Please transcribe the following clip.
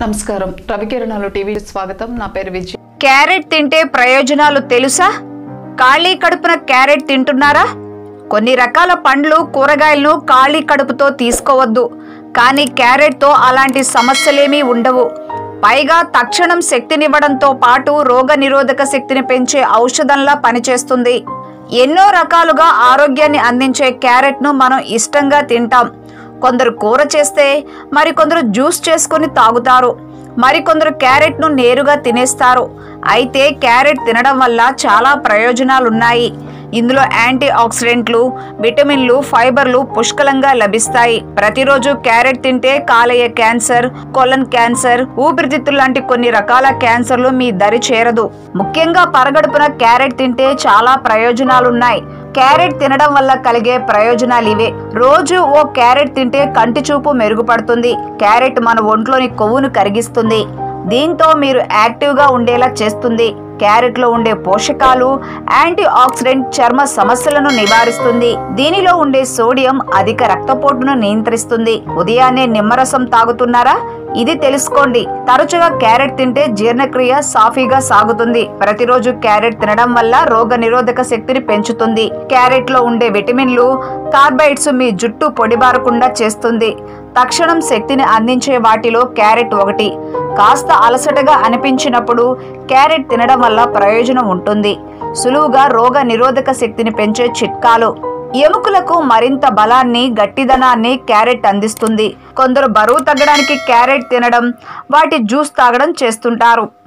నమస్కారం రవికిరణాలు టీవీ స్వాగతం నా పేరు విజయ్ క్యారెట్ తింటే ప్రయోజనాలు తెలుసా ఖాళీ కడుపున క్యారెట్ తింటున్నారా కొన్ని రకాల పండ్లు కూరగాయలను ఖాళీ కడుపుతో తీసుకోవద్దు కానీ క్యారెట్తో అలాంటి సమస్యలేమీ ఉండవు పైగా తక్షణం శక్తినివ్వడంతో పాటు రోగ నిరోధక శక్తిని పెంచే ఔషధంలా పనిచేస్తుంది ఎన్నో రకాలుగా ఆరోగ్యాన్ని అందించే క్యారెట్ను మనం ఇష్టంగా తింటాం కొందరు కూర చేస్తే మరికొందరు జ్యూస్ చేసుకుని తాగుతారు మరికొందరు క్యారెట్ను నేరుగా తినేస్తారు అయితే క్యారెట్ తినడం వల్ల చాలా ప్రయోజనాలున్నాయి ఇందులో యాంటీ ఆక్సిడెంట్లు విటమిన్లు ఫైబర్లు పుష్కలంగా లభిస్తాయి ప్రతిరోజు క్యారెట్ తింటే కాలేయ క్యాన్సర్ కొలన్ క్యాన్సర్ ఊపిరితిత్తులు లాంటి కొన్ని రకాల క్యాన్సర్లు మీ దరి చేరదు ముఖ్యంగా పరగడుపున క్యారెట్ తింటే చాలా ప్రయోజనాలున్నాయి క్యారెట్ తినడం వల్ల కలిగే ప్రయోజనాలు ఇవే రోజు ఓ క్యారెట్ తింటే కంటి చూపు మెరుగుపడుతుంది క్యారెట్ మన ఒంట్లోని కొవ్వును కరిగిస్తుంది దీంతో మీరు యాక్టివ్గా ఉండేలా చేస్తుంది క్యారెట్లో ఉండే పోషకాలు యాంటీ ఆక్సిడెంట్ చర్మ సమస్యలను నివారిస్తుంది దీనిలో ఉండే సోడియం అధిక రక్తపోటును నియంత్రిస్తుంది ఉదయాన్నే నిమ్మరసం తాగుతున్నారా ఇది తెలుసుకోండి తరచుగా క్యారెట్ తింటే జీర్ణక్రియ సాఫీగా సాగుతుంది ప్రతిరోజు క్యారెట్ తినడం వల్ల రోగ నిరోధక శక్తిని పెంచుతుంది క్యారెట్ లో ఉండే విటమిన్లు కార్బైడ్స్ మీ జుట్టు పొడిబారకుండా చేస్తుంది తక్షణం శక్తిని అందించే వాటిలో క్యారెట్ ఒకటి కాస్త అలసటగా అనిపించినప్పుడు క్యారెట్ తినడం వల్ల ప్రయోజనం ఉంటుంది సులువుగా రోగ నిరోధక శక్తిని పెంచే చిట్కాలు ఎముకలకు మరింత బలాన్ని గట్టిదనాన్ని క్యారెట్ అందిస్తుంది కొందరు బరువు తగ్గడానికి క్యారెట్ తినడం వాటి జ్యూస్ తాగడం చేస్తుంటారు